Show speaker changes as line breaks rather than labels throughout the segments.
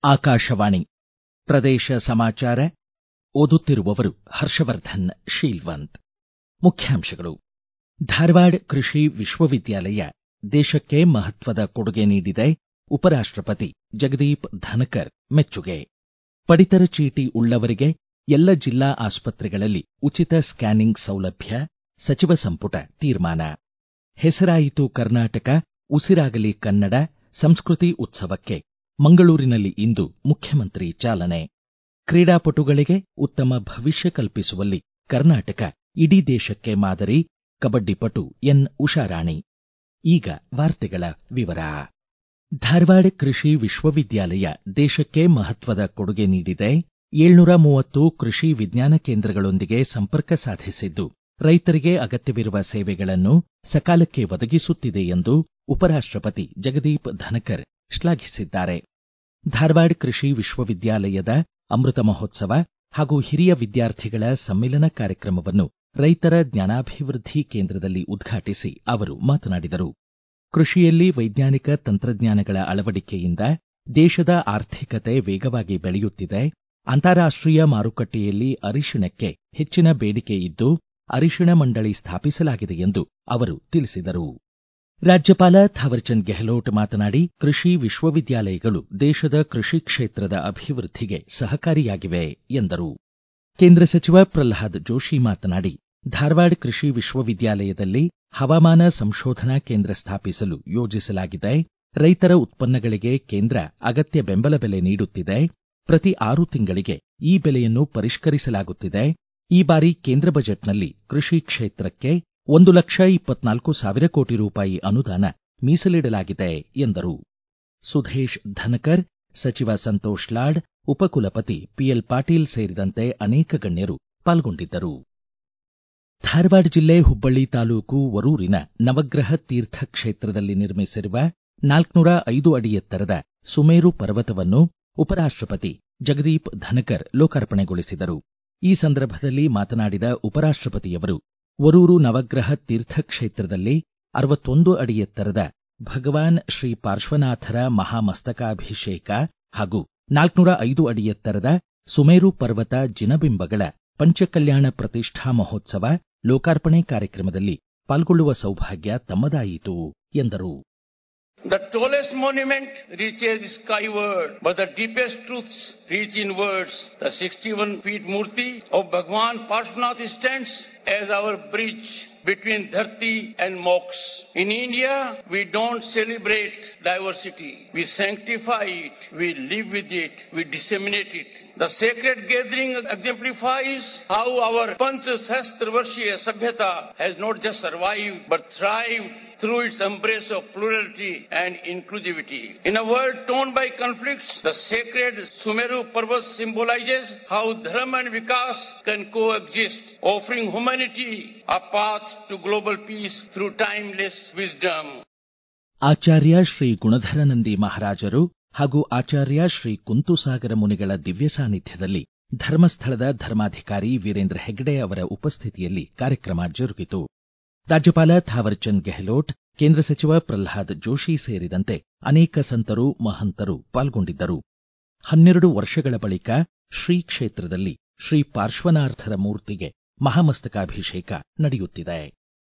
ಆಕಾಶವಾಣಿ ಪ್ರದೇಶ ಸಮಾಚಾರ ಓದುತ್ತಿರುವವರು ಹರ್ಷವರ್ಧನ್ ಶೀಲ್ವಂತ್ ಮುಖ್ಯಾಂಶಗಳು ಧಾರವಾಡ ಕೃಷಿ ವಿಶ್ವವಿದ್ಯಾಲಯ ದೇಶಕ್ಕೆ ಮಹತ್ವದ ಕೊಡುಗೆ ನೀಡಿದೆ ಉಪರಾಷ್ಟಪತಿ ಜಗದೀಪ್ ಧನಕರ್ ಮೆಚ್ಚುಗೆ ಪಡಿತರ ಚೀಟಿ ಉಳ್ಳವರಿಗೆ ಎಲ್ಲ ಜಿಲ್ಲಾ ಆಸ್ಪತ್ರೆಗಳಲ್ಲಿ ಉಚಿತ ಸ್ಕ್ಯಾನಿಂಗ್ ಸೌಲಭ್ಯ ಸಚಿವ ಸಂಪುಟ ತೀರ್ಮಾನ ಹೆಸರಾಯಿತು ಕರ್ನಾಟಕ ಉಸಿರಾಗಲಿ ಕನ್ನಡ ಸಂಸ್ಕೃತಿ ಉತ್ಸವಕ್ಕೆ ಮಂಗಳೂರಿನಲ್ಲಿ ಇಂದು ಮುಖ್ಯಮಂತ್ರಿ ಚಾಲನೆ ಕ್ರೀಡಾಪಟುಗಳಿಗೆ ಉತ್ತಮ ಭವಿಷ್ಯ ಕಲ್ಪಿಸುವಲ್ಲಿ ಕರ್ನಾಟಕ ಇಡೀ ದೇಶಕ್ಕೆ ಮಾದರಿ ಕಬಡ್ಡಿ ಪಟು ಎನ್ ಉಷಾರಾಣಿ ಈಗ ವಾರ್ತೆಗಳ ವಿವರ ಧಾರವಾಡ ಕೃಷಿ ವಿಶ್ವವಿದ್ಯಾಲಯ ದೇಶಕ್ಕೆ ಮಹತ್ವದ ಕೊಡುಗೆ ನೀಡಿದೆ ಏಳ್ನೂರ ಮೂವತ್ತು ಕೃಷಿ ವಿಜ್ಞಾನ ಕೇಂದ್ರಗಳೊಂದಿಗೆ ಸಂಪರ್ಕ ಸಾಧಿಸಿದ್ದು ರೈತರಿಗೆ ಅಗತ್ಯವಿರುವ ಸೇವೆಗಳನ್ನು ಸಕಾಲಕ್ಕೆ ಒದಗಿಸುತ್ತಿದೆ ಎಂದು ಉಪರಾಷ್ಟಪತಿ ಜಗದೀಪ್ ಧನಕರ್ ಶ್ಲಾಘಿಸಿದ್ದಾರೆ ಧಾರವಾಡ ಕೃಷಿ ವಿಶ್ವವಿದ್ಯಾಲಯದ ಅಮೃತ ಮಹೋತ್ಸವ ಹಾಗೂ ಹಿರಿಯ ವಿದ್ಯಾರ್ಥಿಗಳ ಸಮ್ಮಿಲನ ಕಾರ್ಯಕ್ರಮವನ್ನು ರೈತರ ಜ್ಞಾನಾಭಿವೃದ್ಧಿ ಕೇಂದ್ರದಲ್ಲಿ ಉದ್ಘಾಟಿಸಿ ಅವರು ಮಾತನಾಡಿದರು ಕೃಷಿಯಲ್ಲಿ ವೈಜ್ಞಾನಿಕ ತಂತ್ರಜ್ಞಾನಗಳ ಅಳವಡಿಕೆಯಿಂದ ದೇಶದ ಆರ್ಥಿಕತೆ ವೇಗವಾಗಿ ಬೆಳೆಯುತ್ತಿದೆ ಅಂತಾರಾಷ್ಟೀಯ ಮಾರುಕಟ್ಟೆಯಲ್ಲಿ ಅರಿಶಿಣಕ್ಕೆ ಹೆಚ್ಚಿನ ಬೇಡಿಕೆ ಇದ್ದು ಅರಿಶಿಣ ಮಂಡಳಿ ಸ್ಥಾಪಿಸಲಾಗಿದೆ ಎಂದು ಅವರು ತಿಳಿಸಿದರು ರಾಜ್ಯಪಾಲ ಥಾವರ್ಚಂದ್ ಗೆಹ್ಲೋಟ್ ಮಾತನಾಡಿ ಕೃಷಿ ವಿಶ್ವವಿದ್ಯಾಲಯಗಳು ದೇಶದ ಕೃಷಿ ಕ್ಷೇತ್ರದ ಅಭಿವೃದ್ಧಿಗೆ ಸಹಕಾರಿಯಾಗಿವೆ ಎಂದರು ಕೇಂದ್ರ ಸಚಿವ ಪ್ರಲ್ಹಾದ್ ಜೋಶಿ ಮಾತನಾಡಿ ಧಾರವಾಡ ಕೃಷಿ ವಿಶ್ವವಿದ್ಯಾಲಯದಲ್ಲಿ ಹವಾಮಾನ ಸಂಶೋಧನಾ ಕೇಂದ್ರ ಸ್ಥಾಪಿಸಲು ಯೋಜಿಸಲಾಗಿದೆ ರೈತರ ಉತ್ಪನ್ನಗಳಿಗೆ ಕೇಂದ್ರ ಅಗತ್ಯ ಬೆಂಬಲ ಬೆಲೆ ನೀಡುತ್ತಿದೆ ಪ್ರತಿ ಆರು ತಿಂಗಳಿಗೆ ಈ ಬೆಲೆಯನ್ನು ಪರಿಷ್ಕರಿಸಲಾಗುತ್ತಿದೆ ಈ ಬಾರಿ ಕೇಂದ್ರ ಬಜೆಟ್ನಲ್ಲಿ ಕೃಷಿ ಕ್ಷೇತ್ರಕ್ಕೆ ಒಂದು ಲಕ್ಷ ಇಪ್ಪತ್ನಾಲ್ಕು ಸಾವಿರ ಕೋಟಿ ರೂಪಾಯಿ ಅನುದಾನ ಮೀಸಲಿಡಲಾಗಿದೆ ಎಂದರು ಸುಧೇಶ್ ಧನಕರ್ ಸಚಿವ ಸಂತೋಷ್ ಲಾಡ್ ಉಪಕುಲಪತಿ ಪಿಎಲ್ ಪಾಟೀಲ್ ಸೇರಿದಂತೆ ಅನೇಕ ಗಣ್ಯರು ಪಾಲ್ಗೊಂಡಿದ್ದರು ಧಾರವಾಡ ಜಿಲ್ಲೆ ಹುಬ್ಬಳ್ಳಿ ತಾಲೂಕು ವರೂರಿನ ನವಗ್ರಹ ತೀರ್ಥ ಕ್ಷೇತ್ರದಲ್ಲಿ ನಿರ್ಮಿಸಿರುವ ನಾಲ್ಕುನೂರ ಐದು ಅಡಿ ಎತ್ತರದ ಸುಮೇರು ಪರ್ವತವನ್ನು ಉಪರಾಷ್ಟಪತಿ ಜಗದೀಪ್ ಧನಕರ್ ಲೋಕಾರ್ಪಣೆಗೊಳಿಸಿದರು ಈ ಸಂದರ್ಭದಲ್ಲಿ ಮಾತನಾಡಿದ ಉಪರಾಷ್ಟಪತಿಯವರು ವರೂರು ನವಗ್ರಹ ತೀರ್ಥ ಕ್ಷೇತ್ರದಲ್ಲಿ ಅರವತ್ತೊಂದು ಅಡಿ ಎತ್ತರದ ಭಗವಾನ್ ಶ್ರೀ ಪಾರ್ಶ್ವನಾಥರ ಮಹಾಮಸ್ತಕಾಭಿಷೇಕ ಹಾಗೂ ನಾಲ್ಕುನೂರ ಐದು ಅಡಿ ಎತ್ತರದ ಸುಮೇರು ಪರ್ವತ ಜಿನಬಿಂಬಗಳ ಪಂಚಕಲ್ಯಾಣ ಪ್ರತಿಷ್ಠಾ ಮಹೋತ್ಸವ ಲೋಕಾರ್ಪಣೆ ಕಾರ್ಯಕ್ರಮದಲ್ಲಿ ಪಾಲ್ಗೊಳ್ಳುವ ಸೌಭಾಗ್ಯ ತಮ್ಮದಾಯಿತು ಎಂದರು
The tallest monument reaches skyward, but the deepest truths reach inwards. The 61 feet Murti of Bhagwan Parshvanath stands as our bridge between Dharti and Moksha. In India, we don't celebrate diversity. We sanctify it, we live with it, we disseminate it. The sacred gathering exemplifies how our Panchasastra-Varshiya Sabhyata has not just survived but thrived through its embrace of plurality and inclusivity. In a world torn by conflicts, the sacred Sumeru Parvat symbolizes how Dharma and Vikas can coexist, offering humanity a path to global peace through timeless wisdom.
ಆಚಾರ್ಯ ಶ್ರೀ ಗುಣಧರನಂದಿ ಮಹಾರಾಜರು ಹಾಗೂ ಆಚಾರ್ಯ ಶ್ರೀ ಕುಂತುಸಾಗರ ಮುನಿಗಳ ದಿವ್ಯ ಸಾನ್ನಿಧ್ಯದಲ್ಲಿ ಧರ್ಮಸ್ಥಳದ ಧರ್ಮಾಧಿಕಾರಿ ವೀರೇಂದ್ರ ಹೆಗ್ಗಡೆ ಅವರ ಉಪಸ್ಥಿತಿಯಲ್ಲಿ ಕಾರ್ಯಕ್ರಮ ಜರುಗಿತು ರಾಜ್ಯಪಾಲ ಥಾವರ್ಚಂದ್ ಗೆಹ್ಲೋಟ್ ಕೇಂದ್ರ ಸಚಿವ ಪ್ರಲ್ಹಾದ್ ಜೋಶಿ ಸೇರಿದಂತೆ ಅನೇಕ ಸಂತರು ಮಹಂತರು ಪಾಲ್ಗೊಂಡಿದ್ದರು ಹನ್ನೆರಡು ವರ್ಷಗಳ ಬಳಿಕ ಶ್ರೀ ಕ್ಷೇತ್ರದಲ್ಲಿ ಶ್ರೀ ಪಾರ್ಶ್ವನಾಥರ ಮೂರ್ತಿಗೆ ಮಹಾಮಸ್ತಕಾಭಿಷೇಕ ನಡೆಯುತ್ತಿದೆ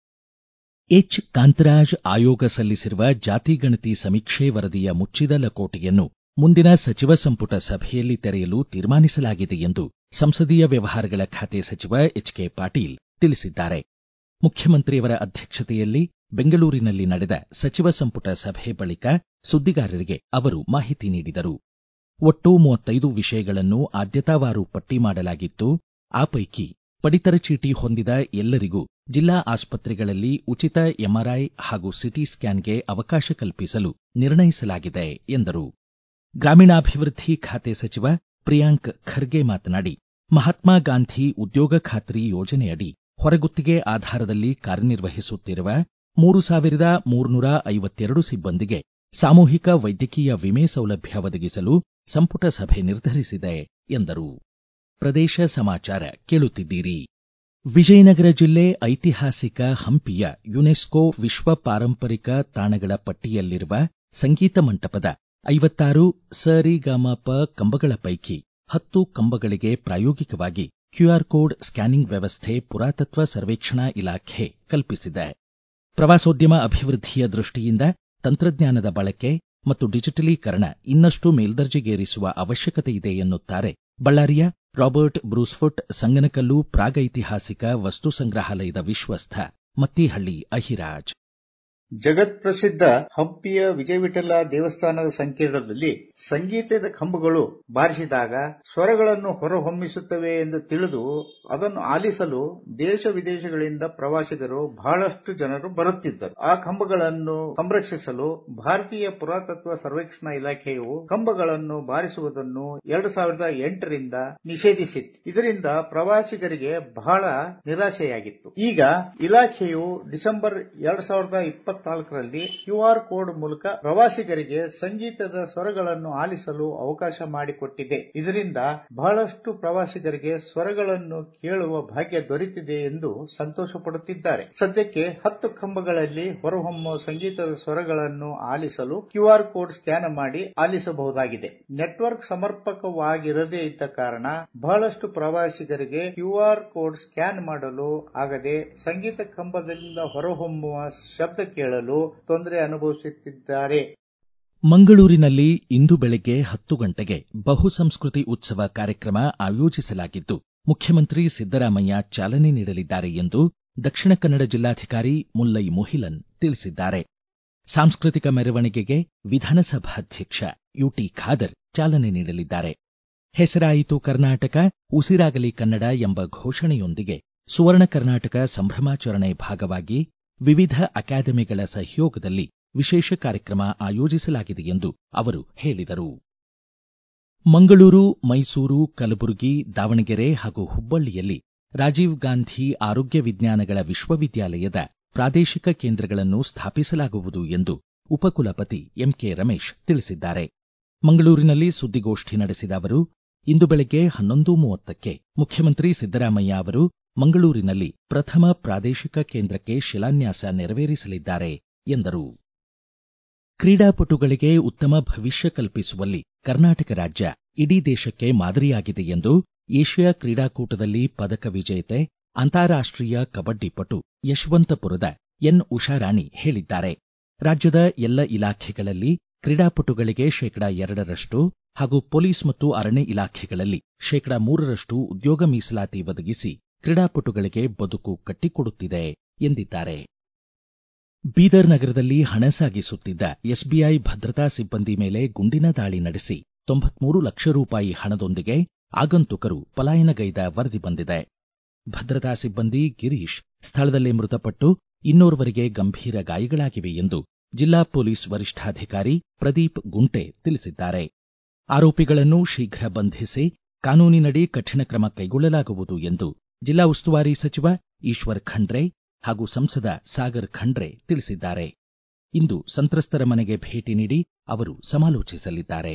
ಎಚ್ ಕಾಂತರಾಜ್ ಆಯೋಗ ಸಲ್ಲಿಸಿರುವ ಜಾತಿ ಗಣತಿ ಸಮೀಕ್ಷೆ ವರದಿಯ ಮುಚ್ಚಿದ ಲಕೋಟೆಯನ್ನು ಮುಂದಿನ ಸಚಿವ ಸಂಪುಟ ಸಭೆಯಲ್ಲಿ ತೆರೆಯಲು ತೀರ್ಮಾನಿಸಲಾಗಿದೆ ಎಂದು ಸಂಸದೀಯ ವ್ಯವಹಾರಗಳ ಖಾತೆ ಸಚಿವ ಎಚ್ ಕೆ ಪಾಟೀಲ್ ತಿಳಿಸಿದ್ದಾರೆ ಮುಖ್ಯಮಂತ್ರಿಯವರ ಅಧ್ಯಕ್ಷತೆಯಲ್ಲಿ ಬೆಂಗಳೂರಿನಲ್ಲಿ ನಡೆದ ಸಚಿವ ಸಂಪುಟ ಸಭೆ ಬಳಿಕ ಸುದ್ದಿಗಾರರಿಗೆ ಅವರು ಮಾಹಿತಿ ನೀಡಿದರು ಒಟ್ಟು ಮೂವತ್ತೈದು ವಿಷಯಗಳನ್ನು ಆದ್ಯತಾವಾರು ಪಟ್ಟಿ ಮಾಡಲಾಗಿತ್ತು ಆ ಪೈಕಿ ಪಡಿತರ ಚೀಟಿ ಹೊಂದಿದ ಎಲ್ಲರಿಗೂ ಜಿಲ್ಲಾ ಆಸ್ಪತ್ರೆಗಳಲ್ಲಿ ಉಚಿತ ಎಂಆರ್ಐ ಹಾಗೂ ಸಿಟಿ ಸ್ಕ್ಯಾನ್ಗೆ ಅವಕಾಶ ಕಲ್ಪಿಸಲು ನಿರ್ಣಯಿಸಲಾಗಿದೆ ಎಂದರು ಗ್ರಾಮೀಣಾಭಿವೃದ್ಧಿ ಖಾತೆ ಸಚಿವ ಪ್ರಿಯಾಂಕ್ ಖರ್ಗೆ ಮಾತನಾಡಿ ಮಹಾತ್ಮ ಗಾಂಧಿ ಉದ್ಯೋಗ ಖಾತ್ರಿ ಯೋಜನೆಯಡಿ ಹೊರಗುತ್ತಿಗೆ ಆಧಾರದಲ್ಲಿ ಕಾರ್ಯನಿರ್ವಹಿಸುತ್ತಿರುವ ಮೂರು ಸಾವಿರದ ಮೂರ್ನೂರ ಐವತ್ತೆರಡು ಸಿಬ್ಬಂದಿಗೆ ಸಾಮೂಹಿಕ ವೈದ್ಯಕೀಯ ವಿಮೆ ಸೌಲಭ್ಯ ಒದಗಿಸಲು ಸಂಪುಟ ಸಭೆ ನಿರ್ಧರಿಸಿದೆ ಎಂದರು ಪ್ರದೇಶ ಸಮಾಚಾರ ಕೇಳುತ್ತಿದ್ದೀರಿ ವಿಜಯನಗರ ಜಿಲ್ಲೆ ಐತಿಹಾಸಿಕ ಹಂಪಿಯ ಯುನೆಸ್ಕೋ ವಿಶ್ವ ಪಾರಂಪರಿಕ ತಾಣಗಳ ಪಟ್ಟಿಯಲ್ಲಿರುವ ಸಂಗೀತ ಮಂಟಪದ ಐವತ್ತಾರು ಸರಿಗಮಪ ಕಂಬಗಳ ಪೈಕಿ ಹತ್ತು ಕಂಬಗಳಿಗೆ ಪ್ರಾಯೋಗಿಕವಾಗಿ ಕ್ಯೂಆರ್ ಕೋಡ್ ಸ್ಕ್ಯಾನಿಂಗ್ ವ್ಯವಸ್ಥೆ ಪುರಾತತ್ವ ಸರ್ವೇಕ್ಷಣಾ ಇಲಾಖೆ ಕಲ್ಪಿಸಿದೆ ಪ್ರವಾಸೋದ್ಯಮ ಅಭಿವೃದ್ಧಿಯ ದೃಷ್ಟಿಯಿಂದ ತಂತ್ರಜ್ಞಾನದ ಬಳಕೆ ಮತ್ತು ಡಿಜಿಟಲೀಕರಣ ಇನ್ನಷ್ಟು ಮೇಲ್ದರ್ಜೆಗೇರಿಸುವ ಅವಶ್ಯಕತೆ ಇದೆ ಎನ್ನುತ್ತಾರೆ ಬಳ್ಳಾರಿಯ ರಾಬರ್ಟ್ ಬ್ರೂಸ್ಫುಟ್ ಸಂಗನಕಲ್ಲು ಪ್ರಾಗೈತಿಹಾಸಿಕ ವಸ್ತು ಸಂಗ್ರಹಾಲಯದ ವಿಶ್ವಸ್ಥ ಮತ್ತಿಹಳ್ಳಿ ಅಹಿರಾಜ್
ಜಗತ್ಪ್ರಸಿದ್ಧ ಹಂಪಿಯ ವಿಜಯವಿಠಲ ದೇವಸ್ಥಾನದ ಸಂಕೀರ್ಣದಲ್ಲಿ ಸಂಗೀತದ ಕಂಬಗಳು ಬಾರಿಸಿದಾಗ ಸ್ವರಗಳನ್ನು ಹೊರಹೊಮ್ಮಿಸುತ್ತವೆ ಎಂದು ತಿಳಿದು ಅದನ್ನು ಆಲಿಸಲು ದೇಶ ವಿದೇಶಗಳಿಂದ ಪ್ರವಾಸಿಗರು ಬಹಳಷ್ಟು ಜನರು ಬರುತ್ತಿದ್ದರು ಆ ಕಂಬಗಳನ್ನು ಸಂರಕ್ಷಿಸಲು ಭಾರತೀಯ ಪುರಾತತ್ವ ಸರ್ವೇಕ್ಷಣಾ ಇಲಾಖೆಯು ಕಂಬಗಳನ್ನು ಬಾರಿಸುವುದನ್ನು ಎರಡು ಸಾವಿರದ ಎಂಟರಿಂದ ನಿಷೇಧಿಸಿತ್ತು ಇದರಿಂದ ಪ್ರವಾಸಿಗರಿಗೆ ಬಹಳ ನಿರಾಶೆಯಾಗಿತ್ತು ಈಗ ಇಲಾಖೆಯು ಡಿಸೆಂಬರ್ ಎರಡ್ ಸಾವಿರದ ಇಪ್ಪತ್ನಾಲ್ಕರಲ್ಲಿ ಕ್ಯೂಆರ್ ಕೋಡ್ ಮೂಲಕ ಪ್ರವಾಸಿಗರಿಗೆ ಸಂಗೀತದ ಸ್ವರಗಳನ್ನು ಆಲಿಸಲು ಅವಕಾಶ ಮಾಡಿಕೊಟ್ಟಿದೆ ಇದರಿಂದ ಬಹಳಷ್ಟು ಪ್ರವಾಸಿಗರಿಗೆ ಸ್ವರಗಳನ್ನು ಕೇಳುವ ಭಾಗ್ಯ ದೊರೆತಿದೆ ಎಂದು ಸಂತೋಷ ಪಡುತ್ತಿದ್ದಾರೆ ಸದ್ಯಕ್ಕೆ ಹತ್ತು ಕಂಬಗಳಲ್ಲಿ ಹೊರಹೊಮ್ಮುವ ಸಂಗೀತದ ಸ್ವರಗಳನ್ನು ಆಲಿಸಲು ಕ್ಯೂಆರ್ ಕೋಡ್ ಸ್ಕ್ಯಾನ್ ಮಾಡಿ ಆಲಿಸಬಹುದಾಗಿದೆ ನೆಟ್ವರ್ಕ್ ಸಮರ್ಪಕವಾಗಿರದೇ ಇದ್ದ ಕಾರಣ ಬಹಳಷ್ಟು ಪ್ರವಾಸಿಗರಿಗೆ ಕ್ಯೂಆರ್ ಕೋಡ್ ಸ್ಕ್ಯಾನ್ ಮಾಡಲು ಆಗದೆ ಸಂಗೀತ ಕಂಬದಿಂದ ಹೊರಹೊಮ್ಮುವ ಶಬ್ದ ಕೇಳಲು ತೊಂದರೆ ಅನುಭವಿಸುತ್ತಿದ್ದಾರೆ
ಮಂಗಳೂರಿನಲ್ಲಿ ಇಂದು ಬೆಳಗ್ಗೆ ಹತ್ತು ಗಂಟೆಗೆ ಬಹುಸಂಸ್ಕೃತಿ ಉತ್ಸವ ಕಾರ್ಯಕ್ರಮ ಆಯೋಜಿಸಲಾಗಿದ್ದು ಮುಖ್ಯಮಂತ್ರಿ ಸಿದ್ದರಾಮಯ್ಯ ಚಾಲನೆ ನೀಡಲಿದ್ದಾರೆ ಎಂದು ದಕ್ಷಿಣ ಕನ್ನಡ ಜಿಲ್ಲಾಧಿಕಾರಿ ಮುಲ್ಲೈ ಮುಹಿಲನ್ ತಿಳಿಸಿದ್ದಾರೆ ಸಾಂಸ್ಕೃತಿಕ ಮೆರವಣಿಗೆಗೆ ವಿಧಾನಸಭಾಧ್ಯಕ್ಷ ಯುಟಿ ಖಾದರ್ ಚಾಲನೆ ನೀಡಲಿದ್ದಾರೆ ಹೆಸರಾಯಿತು ಕರ್ನಾಟಕ ಉಸಿರಾಗಲಿ ಕನ್ನಡ ಎಂಬ ಘೋಷಣೆಯೊಂದಿಗೆ ಸುವರ್ಣ ಕರ್ನಾಟಕ ಸಂಭ್ರಮಾಚರಣೆ ಭಾಗವಾಗಿ ವಿವಿಧ ಅಕಾಡೆಮಿಗಳ ಸಹಯೋಗದಲ್ಲಿ ವಿಶೇಷ ಕಾರ್ಯಕ್ರಮ ಆಯೋಜಿಸಲಾಗಿದೆ ಎಂದು ಅವರು ಹೇಳಿದರು ಮಂಗಳೂರು ಮೈಸೂರು ಕಲಬುರಗಿ ದಾವಣಗೆರೆ ಹಾಗೂ ಹುಬ್ಬಳ್ಳಿಯಲ್ಲಿ ರಾಜೀವ್ ಗಾಂಧಿ ಆರೋಗ್ಯ ವಿಜ್ಞಾನಗಳ ವಿಶ್ವವಿದ್ಯಾಲಯದ ಪ್ರಾದೇಶಿಕ ಕೇಂದ್ರಗಳನ್ನು ಸ್ಥಾಪಿಸಲಾಗುವುದು ಎಂದು ಉಪಕುಲಪತಿ ಎಂಕೆ ರಮೇಶ್ ತಿಳಿಸಿದ್ದಾರೆ ಮಂಗಳೂರಿನಲ್ಲಿ ಸುದ್ದಿಗೋಷ್ಠಿ ನಡೆಸಿದ ಅವರು ಇಂದು ಬೆಳಗ್ಗೆ ಹನ್ನೊಂದು ಮೂವತ್ತಕ್ಕೆ ಮುಖ್ಯಮಂತ್ರಿ ಸಿದ್ದರಾಮಯ್ಯ ಅವರು ಮಂಗಳೂರಿನಲ್ಲಿ ಪ್ರಥಮ ಪ್ರಾದೇಶಿಕ ಕೇಂದ್ರಕ್ಕೆ ಶಿಲಾನ್ಯಾಸ ನೆರವೇರಿಸಲಿದ್ದಾರೆ ಎಂದರು ಕ್ರೀಡಾಪಟುಗಳಿಗೆ ಉತ್ತಮ ಭವಿಷ್ಯ ಕಲ್ಪಿಸುವಲ್ಲಿ ಕರ್ನಾಟಕ ರಾಜ್ಯ ಇಡೀ ದೇಶಕ್ಕೆ ಮಾದರಿಯಾಗಿದೆ ಎಂದು ಏಷ್ಯಾ ಕ್ರೀಡಾಕೂಟದಲ್ಲಿ ಪದಕ ವಿಜೇತೆ ಅಂತಾರಾಷ್ಟೀಯ ಕಬಡ್ಡಿ ಪಟು ಯಶವಂತಪುರದ ಎನ್ ಉಷಾರಾಣಿ ಹೇಳಿದ್ದಾರೆ ರಾಜ್ಯದ ಎಲ್ಲ ಇಲಾಖೆಗಳಲ್ಲಿ ಕ್ರೀಡಾಪಟುಗಳಿಗೆ ಶೇಕಡಾ ಎರಡರಷ್ಟು ಹಾಗೂ ಪೊಲೀಸ್ ಮತ್ತು ಅರಣ್ಯ ಇಲಾಖೆಗಳಲ್ಲಿ ಶೇಕಡಾ ಮೂರರಷ್ಟು ಉದ್ಯೋಗ ಮೀಸಲಾತಿ ಒದಗಿಸಿ ಕ್ರೀಡಾಪಟುಗಳಿಗೆ ಬದುಕು ಕಟ್ಟಿಕೊಡುತ್ತಿದೆ ಎಂದಿದ್ದಾರೆ ಬೀದರ್ ನಗರದಲ್ಲಿ ಹಣ ಸಾಗಿಸುತ್ತಿದ್ದ ಎಸ್ಬಿಐ ಭದ್ರತಾ ಸಿಬ್ಬಂದಿ ಮೇಲೆ ಗುಂಡಿನ ದಾಳಿ ನಡೆಸಿ ತೊಂಬತ್ಮೂರು ಲಕ್ಷ ರೂಪಾಯಿ ಹಣದೊಂದಿಗೆ ಆಗಂತುಕರು ಪಲಾಯನಗೈದ ವರದಿ ಬಂದಿದೆ ಭದ್ರತಾ ಸಿಬ್ಬಂದಿ ಗಿರೀಶ್ ಸ್ಥಳದಲ್ಲೇ ಮೃತಪಟ್ಟು ಇನ್ನೋರ್ವರಿಗೆ ಗಂಭೀರ ಗಾಯಗಳಾಗಿವೆ ಎಂದು ಜಿಲ್ಲಾ ಪೊಲೀಸ್ ವರಿಷ್ಠಾಧಿಕಾರಿ ಪ್ರದೀಪ್ ಗುಂಟೆ ತಿಳಿಸಿದ್ದಾರೆ ಆರೋಪಿಗಳನ್ನು ಶೀಘ್ರ ಬಂಧಿಸಿ ಕಾನೂನಿನಡಿ ಕಠಿಣ ಕ್ರಮ ಕೈಗೊಳ್ಳಲಾಗುವುದು ಎಂದು ಜಿಲ್ಲಾ ಉಸ್ತುವಾರಿ ಸಚಿವ ಈಶ್ವರ್ ಖಂಡ್ರೆ ಹಾಗೂ ಸಂಸದ ಸಾಗರ್ ಖಂಡ್ರೆ ತಿಳಿಸಿದ್ದಾರೆ ಇಂದು ಸಂತ್ರಸ್ತರ ಮನೆಗೆ ಭೇಟಿ ನೀಡಿ ಅವರು ಸಮಾಲೋಚಿಸಲಿದ್ದಾರೆ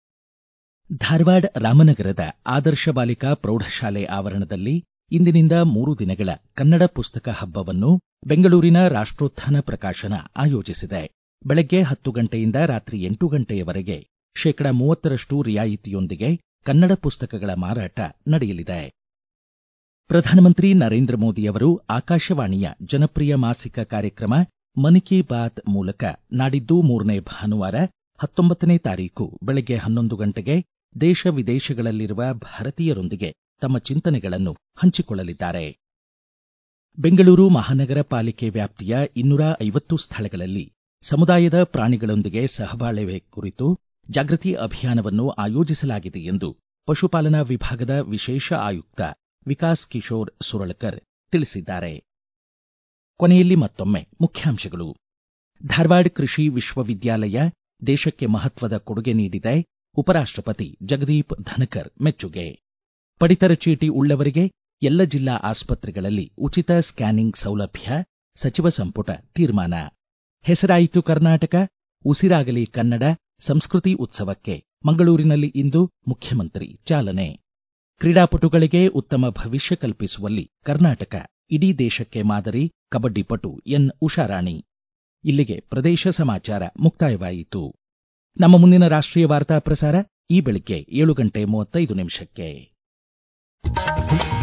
ಧಾರವಾಡ ರಾಮನಗರದ ಆದರ್ಶ ಬಾಲಿಕಾ ಪ್ರೌಢಶಾಲೆ ಆವರಣದಲ್ಲಿ ಇಂದಿನಿಂದ ಮೂರು ದಿನಗಳ ಕನ್ನಡ ಪುಸ್ತಕ ಹಬ್ಬವನ್ನು ಬೆಂಗಳೂರಿನ ರಾಷ್ಟೋತ್ಥಾನ ಪ್ರಕಾಶನ ಆಯೋಜಿಸಿದೆ ಬೆಳಗ್ಗೆ ಹತ್ತು ಗಂಟೆಯಿಂದ ರಾತ್ರಿ ಎಂಟು ಗಂಟೆಯವರೆಗೆ ಶೇಕಡಾ ಮೂವತ್ತರಷ್ಟು ರಿಯಾಯಿತಿಯೊಂದಿಗೆ ಕನ್ನಡ ಪುಸ್ತಕಗಳ ಮಾರಾಟ ನಡೆಯಲಿದೆ ಪ್ರಧಾನಮಂತ್ರಿ ನರೇಂದ್ರ ಮೋದಿಯವರು ಆಕಾಶವಾಣಿಯ ಜನಪ್ರಿಯ ಮಾಸಿಕ ಕಾರ್ಯಕ್ರಮ ಮನ್ ಕಿ ಬಾತ್ ಮೂಲಕ ನಾಡಿದ್ದು ಮೂರನೇ ಭಾನುವಾರ ಹತ್ತೊಂಬತ್ತನೇ ತಾರೀಕು ಬೆಳಗ್ಗೆ ಹನ್ನೊಂದು ಗಂಟೆಗೆ ದೇಶ ವಿದೇಶಗಳಲ್ಲಿರುವ ಭಾರತೀಯರೊಂದಿಗೆ ತಮ್ಮ ಚಿಂತನೆಗಳನ್ನು ಹಂಚಿಕೊಳ್ಳಲಿದ್ದಾರೆ ಬೆಂಗಳೂರು ಮಹಾನಗರ ಪಾಲಿಕೆ ವ್ಯಾಪ್ತಿಯ ಇನ್ನೂರ ಐವತ್ತು ಸ್ಥಳಗಳಲ್ಲಿ ಸಮುದಾಯದ ಪ್ರಾಣಿಗಳೊಂದಿಗೆ ಸಹಬಾಳ್ವೆ ಕುರಿತು ಜಾಗೃತಿ ಅಭಿಯಾನವನ್ನು ಆಯೋಜಿಸಲಾಗಿದೆ ಎಂದು ಪಶುಪಾಲನಾ ವಿಭಾಗದ ವಿಶೇಷ ಆಯುಕ್ತ ವಿಕಾಸ್ ಕಿಶೋರ್ ಸುರಳಕರ್ ತಿಳಿಸಿದ್ದಾರೆ ಕೊನೆಯಲ್ಲಿ ಮತ್ತೊಮ್ಮೆ ಮುಖ್ಯಾಂಶಗಳು ಧಾರವಾಡ ಕೃಷಿ ವಿಶ್ವವಿದ್ಯಾಲಯ ದೇಶಕ್ಕೆ ಮಹತ್ವದ ಕೊಡುಗೆ ನೀಡಿದೆ ಉಪರಾಷ್ಟಪತಿ ಜಗದೀಪ್ ಧನಕರ್ ಮೆಚ್ಚುಗೆ ಪಡಿತರ ಚೀಟಿ ಉಳ್ಳವರಿಗೆ ಎಲ್ಲ ಜಿಲ್ಲಾ ಆಸ್ಪತ್ರೆಗಳಲ್ಲಿ ಉಚಿತ ಸ್ಕ್ಯಾನಿಂಗ್ ಸೌಲಭ್ಯ ಸಚಿವ ಸಂಪುಟ ತೀರ್ಮಾನ ಹೆಸರಾಯಿತು ಕರ್ನಾಟಕ ಉಸಿರಾಗಲಿ ಕನ್ನಡ ಸಂಸ್ಕೃತಿ ಉತ್ಸವಕ್ಕೆ ಮಂಗಳೂರಿನಲ್ಲಿ ಇಂದು ಮುಖ್ಯಮಂತ್ರಿ ಚಾಲನೆ ಕ್ರೀಡಾಪಟುಗಳಿಗೆ ಉತ್ತಮ ಭವಿಷ್ಯ ಕಲ್ಪಿಸುವಲ್ಲಿ ಕರ್ನಾಟಕ ಇಡೀ ದೇಶಕ್ಕೆ ಮಾದರಿ ಕಬಡ್ಡಿ ಪಟು ಎನ್ ಉಷಾರಾಣಿ ಇಲ್ಲಿಗೆ ಪ್ರದೇಶ ಸಮಾಚಾರ ಮುಕ್ತಾಯವಾಯಿತು ನಮ್ಮ ಮುಂದಿನ ರಾಷ್ಟ್ರೀಯ ವಾರ್ತಾ ಪ್ರಸಾರ ಈ ಬೆಳಿಗ್ಗೆ ಏಳು ಗಂಟೆ ಮೂವತ್ತೈದು ನಿಮಿಷಕ್ಕೆ